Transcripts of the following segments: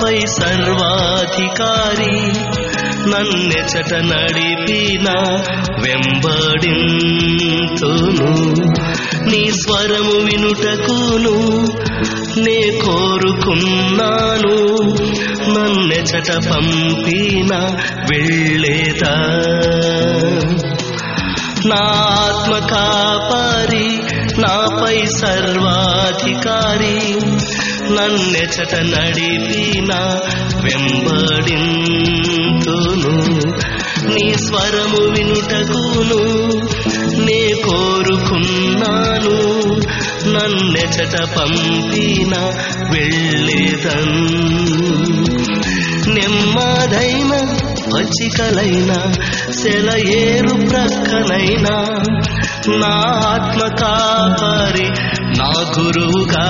నాపై సర్వాధికారి నన్నెచట నడిపిన వెంబడింతును నీ స్వరము వినుటకును నే కోరుకున్నాను నన్నెచట పంపిన వెళ్ళేదా నా ఆత్మ కాపారి నాపై సర్వాధికారి నన్నెచట నడిపిన వెంబడింతును నీ స్వరము వినుటకును నే కోరుకున్నాను నన్నెచట పంపిన వెళ్ళేదన్ నెమ్మదైన పచ్చికలైన సెలయేరు ప్రక్కనైనా నా ఆత్మ కాపరి నా గురువుగా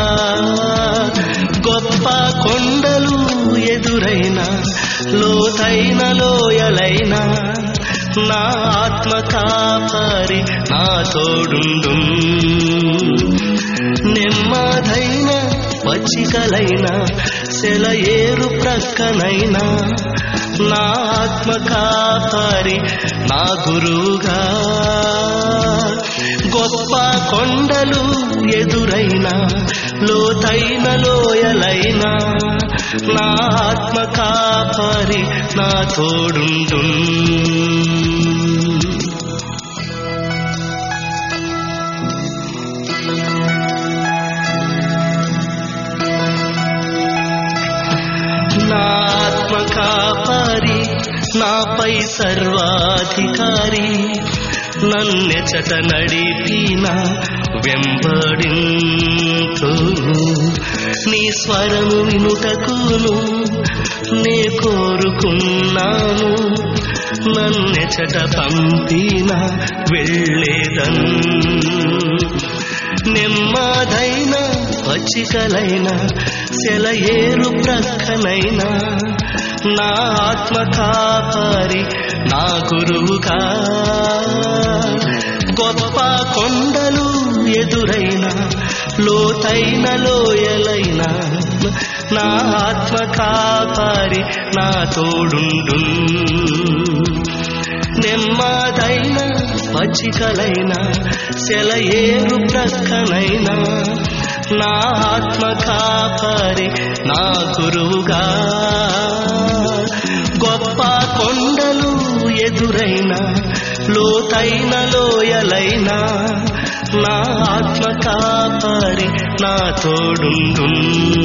గొప్ప కొండలు ఎదురైన లోతైన లోయలైన నా ఆత్మ కాపరి నా తోడుండు నెమ్మదైన పచ్చికలైన సెలయేరు ప్రక్కనైనా నా ఆత్మ కాపరి నా గురువుగా గొప్ప కొండలు ఎదురైన లోతైన లోయలైన నా ఆత్మ కాపరి నా తోడుండు నా ఆత్మ కాపారి నాపై సర్వాధికారి నన్నెచట నడిపిన వెంబడింతును నీ స్వరము వినుటకును నే కోరుకున్నాను నన్నెచట పంపిన వెళ్ళేదన్ నెమ్మదైన పచ్చికలైన సెలయేరు ప్రక్కనైనా నా ఆత్మ కాపరి నా గురువుగా గొప్ప కొండలు ఎదురైన లోతైన లోయలైన నా ఆత్మ కాపరి నా తోడుండు నెమ్మదైన పచ్చికలైన సెలయేరు ప్రక్కనైనా నా ఆత్మ కాపరి నా గురువుగా గొప్ప కొండలు ఎదురైన లోతైన లోయలైన నా ఆత్మ కాపరి నా తోడుండు